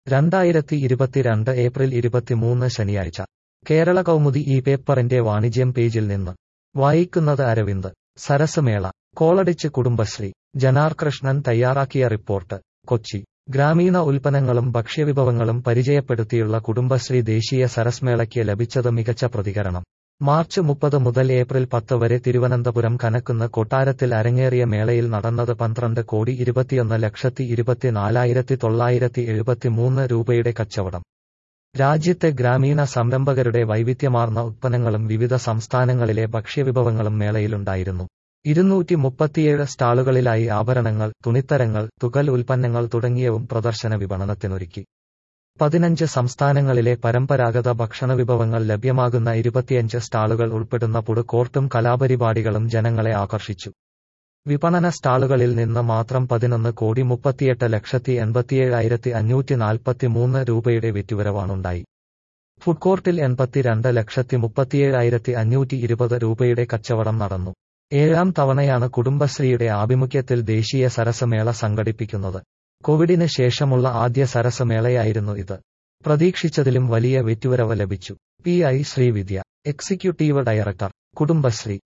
രണ്ടായിരത്തി ഇരുപത്തിരണ്ട് ഏപ്രിൽ ഇരുപത്തിമൂന്ന് ശനിയാഴ്ച കേരള കൗമുദി ഈ പേപ്പറിന്റെ വാണിജ്യം പേജിൽ നിന്ന് വായിക്കുന്നത് അരവിന്ദ് സരസമേള കോളടിച്ച് കുടുംബശ്രീ ജനാർ കൃഷ്ണൻ തയ്യാറാക്കിയ റിപ്പോർട്ട് കൊച്ചി ഗ്രാമീണ ഉൽപ്പന്നങ്ങളും ഭക്ഷ്യവിഭവങ്ങളും പരിചയപ്പെടുത്തിയുള്ള കുടുംബശ്രീ ദേശീയ സരസ്മേളയ്ക്ക് ലഭിച്ചത് മികച്ച പ്രതികരണം മാർച്ച് മുപ്പത് മുതൽ ഏപ്രിൽ പത്ത് വരെ തിരുവനന്തപുരം കനക്കുന്ന കൊട്ടാരത്തിൽ അരങ്ങേറിയ മേളയിൽ നടന്നത് പന്ത്രണ്ട് കോടി ഇരുപത്തിയൊന്ന് ലക്ഷത്തി ഇരുപത്തിനാലായിരത്തി തൊള്ളായിരത്തി എഴുപത്തിമൂന്ന് രൂപയുടെ കച്ചവടം രാജ്യത്തെ ഗ്രാമീണ സംരംഭകരുടെ വൈവിധ്യമാർന്ന ഉത്പന്നങ്ങളും വിവിധ സംസ്ഥാനങ്ങളിലെ ഭക്ഷ്യവിഭവങ്ങളും മേളയിലുണ്ടായിരുന്നു ഇരുന്നൂറ്റി മുപ്പത്തിയേഴ് സ്റ്റാളുകളിലായി ആഭരണങ്ങൾ തുണിത്തരങ്ങൾ തുകൽ ഉൽപ്പന്നങ്ങൾ തുടങ്ങിയവും പ്രദർശന വിപണനത്തിനൊരുക്കി പതിനഞ്ച് സംസ്ഥാനങ്ങളിലെ പരമ്പരാഗത ഭക്ഷണവിഭവങ്ങൾ ലഭ്യമാകുന്ന ഇരുപത്തിയഞ്ച് സ്റ്റാളുകൾ ഉൾപ്പെടുന്ന ഫുഡ് കോർട്ടും കലാപരിപാടികളും ജനങ്ങളെ ആകർഷിച്ചു വിപണന സ്റ്റാളുകളിൽ നിന്ന് മാത്രം പതിനൊന്ന് കോടി മുപ്പത്തിയെട്ട് ലക്ഷത്തി എൺപത്തിയേഴായിരത്തി അഞ്ഞൂറ്റി നാൽപ്പത്തിമൂന്ന് രൂപയുടെ വിറ്റുവരവാണുണ്ടായി ഫുഡ് കോർട്ടിൽ എൺപത്തിരണ്ട് ലക്ഷത്തി മുപ്പത്തിയേഴായിരത്തി അഞ്ഞൂറ്റി ഇരുപത് രൂപയുടെ കച്ചവടം നടന്നു ഏഴാം തവണയാണ് കുടുംബശ്രീയുടെ ആഭിമുഖ്യത്തിൽ ദേശീയ സരസമേള സംഘടിപ്പിക്കുന്നത് കോവിഡിന് ശേഷമുള്ള ആദ്യ സരസമേളയായിരുന്നു ഇത് പ്രതീക്ഷിച്ചതിലും വലിയ വിറ്റുവരവ് ലഭിച്ചു P I Srividya executive director Kudumbashree